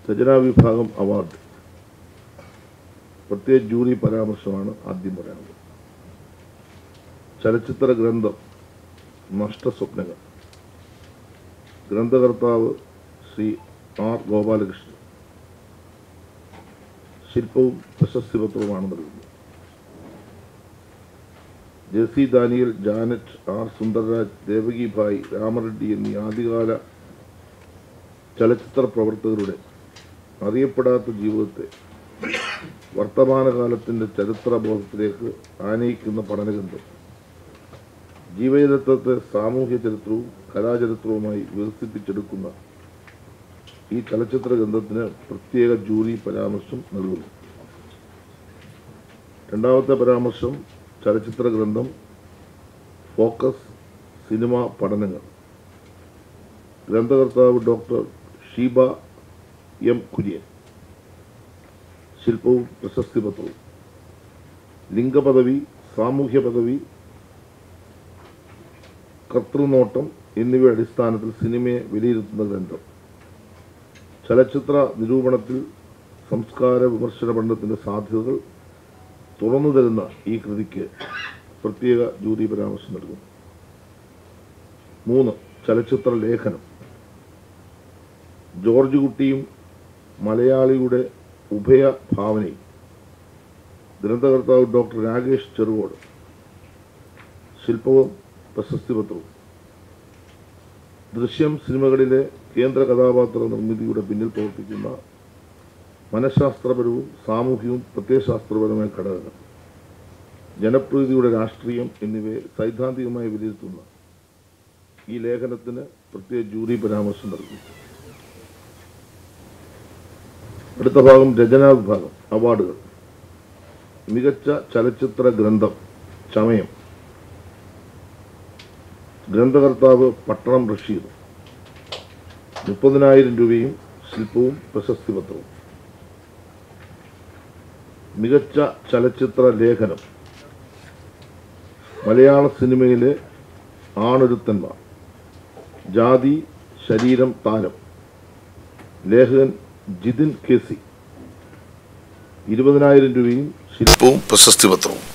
രചനാ വിഭാഗം അവാർഡ് പ്രത്യേക ജൂറി പരാമർശമാണ് ആദ്യം പറയാനുള്ളത് ചലച്ചിത്ര ഗ്രന്ഥം നഷ്ടസ്വപ്നങ്ങൾ ഗ്രന്ഥകർത്താവ് ശ്രീ ആർ ഗോപാലകൃഷ്ണൻ ശില്പവും പ്രശസ്തി പത്രവുമാണ് നൽകുന്നത് J C Daniel Janet R Sundarraj Devaki Bhai Ramareddy എന്നീ ആദ്യകാല ചലച്ചിത്ര പ്രവർത്തകരുടെ അറിയപ്പെടാത്ത ജീവിതത്തെ വർത്തമാനകാലത്തിൻ്റെ ചരിത്രബോധത്തിലേക്ക് ആനയിക്കുന്ന പഠനഗ്രന്ഥം ജീവചരിത്രത്തെ സാമൂഹ്യ ചരിത്രവും കലാചരിത്രവുമായി വികസിപ്പിച്ചെടുക്കുന്ന ഈ ചലച്ചിത്ര ഗ്രന്ഥത്തിന് പ്രത്യേക ജൂറി പരാമർശം നൽകുന്നു രണ്ടാമത്തെ പരാമർശം ചലച്ചിത്ര ഗ്രന്ഥം ഫോക്കസ് സിനിമ പഠനങ്ങൾ ഗ്രന്ഥകർത്താവ് ഡോക്ടർ ഷീബ എം കുര്യൻ ശില്പവും പ്രശസ്തി പത്രവും ലിംഗപദവി സാമൂഹ്യ പദവി കർത്തൃനോട്ടം എന്നിവയുടെ അടിസ്ഥാനത്തിൽ സിനിമയെ വിലയിരുത്തുന്ന ഗ്രന്ഥം ചലച്ചിത്ര നിരൂപണത്തിൽ സംസ്കാര വിമർശന പഠനത്തിന്റെ സാധ്യതകൾ തുറന്നു തരുന്ന ഈ കൃതിക്ക് പ്രത്യേക ജൂറി പരാമർശം നൽകുന്നു മൂന്ന് ചലച്ചിത്ര ലേഖനം ജോർജ് കുട്ടിയും മലയാളിയുടെ ഉഭയ ഭാവനയും ഗ്രന്ഥകർത്താവ് ഡോക്ടർ രാകേഷ് ചെറുകോട് ശില്പവും പ്രശസ്തി പത്രവും ദൃശ്യം സിനിമകളിലെ കേന്ദ്ര കഥാപാത്ര നിർമ്മിതിയുടെ പിന്നിൽ പ്രവർത്തിക്കുന്ന മനഃശാസ്ത്രപരവും സാമൂഹികവും പ്രത്യയശാസ്ത്രപരമായ ഘടകങ്ങൾ ജനപ്രീതിയുടെ രാഷ്ട്രീയം എന്നിവയെ സൈദ്ധാന്തികമായി വിലയിരുത്തുന്ന ഈ ലേഖനത്തിന് പ്രത്യേക ജൂറി പരാമർശം നൽകി അടുത്ത ഭാഗം രചനാ വിഭാഗം അവാർഡുകൾ മികച്ച ചലച്ചിത്ര ഗ്രന്ഥം ചമയം ഗ്രന്ഥകർത്താവ് പട്ടണം റഷീദ് മുപ്പതിനായിരം രൂപയും ശില്പവും പ്രശസ്തി പത്രവും മികച്ച ചലച്ചിത്ര ലേഖനം മലയാള സിനിമയിലെ ആണൊരുത്തന്മാർ ജാതി ശരീരം താരം ലേഖകൻ ജിതിൻ കെ സി ഇരുപതിനായിരം രൂപയും ശില്പവും പ്രശസ്തി പത്രവും